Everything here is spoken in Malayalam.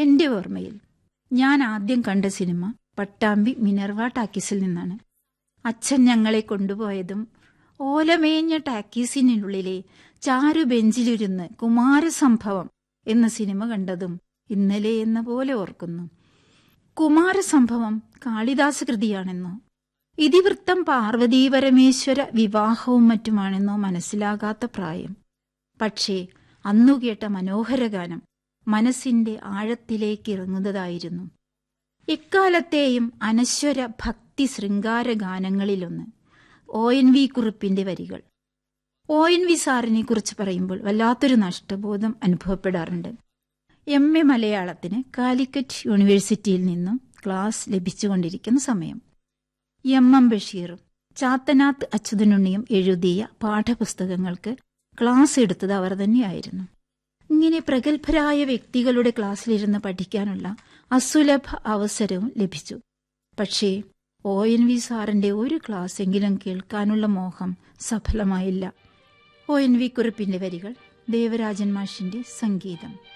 എന്റെ ഓർമ്മയിൽ ഞാൻ ആദ്യം കണ്ട സിനിമ പട്ടാമ്പി മിനർവ ടാക്കീസിൽ നിന്നാണ് അച്ഛൻ ഞങ്ങളെ കൊണ്ടുപോയതും ഓലമേഞ്ഞ ടാക്കീസിനുള്ളിലെ ചാരു ബെഞ്ചിലിരുന്ന് കുമാരസംഭവം എന്ന സിനിമ കണ്ടതും ഇന്നലെ എന്ന പോലെ ഓർക്കുന്നു കുമാരസംഭവം കാളിദാസ കൃതിയാണെന്നോ ഇതിവൃത്തം പാർവതീ പരമേശ്വര വിവാഹവും മറ്റുമാണെന്നോ മനസ്സിലാകാത്ത പ്രായം പക്ഷേ അന്നു കേട്ട മനോഹര ഗാനം മനസ്സിന്റെ ആഴത്തിലേക്ക് ഇറങ്ങുന്നതായിരുന്നു എക്കാലത്തെയും അനശ്വര ഭക്തി ശൃംഗാര ഗാനങ്ങളിലൊന്ന് ഒ എൻ വി കുറിപ്പിന്റെ വരികൾ ഒ എൻ വി സാറിനെ കുറിച്ച് പറയുമ്പോൾ വല്ലാത്തൊരു നഷ്ടബോധം അനുഭവപ്പെടാറുണ്ട് എം എ മലയാളത്തിന് കാലിക്കറ്റ് യൂണിവേഴ്സിറ്റിയിൽ നിന്നും ക്ലാസ് ലഭിച്ചുകൊണ്ടിരിക്കുന്ന സമയം എം എം ബഷീറും ചാത്തനാത്ത് അച്യുതനുണ്ണിയും എഴുതിയ പാഠപുസ്തകങ്ങൾക്ക് ക്ലാസ് എടുത്തത് അവർ തന്നെയായിരുന്നു ഇങ്ങനെ പ്രഗത്ഭരായ വ്യക്തികളുടെ ക്ലാസ്സിലിരുന്ന് പഠിക്കാനുള്ള അസുലഭ അവസരവും ലഭിച്ചു പക്ഷേ ഒ എൻ വി സാറിന്റെ ഒരു ക്ലാസ്സെങ്കിലും കേൾക്കാനുള്ള മോഹം സഫലമായില്ല ഒ എൻ വി കുറിപ്പിന്റെ വരികൾ ദേവരാജൻ മാഷിന്റെ സംഗീതം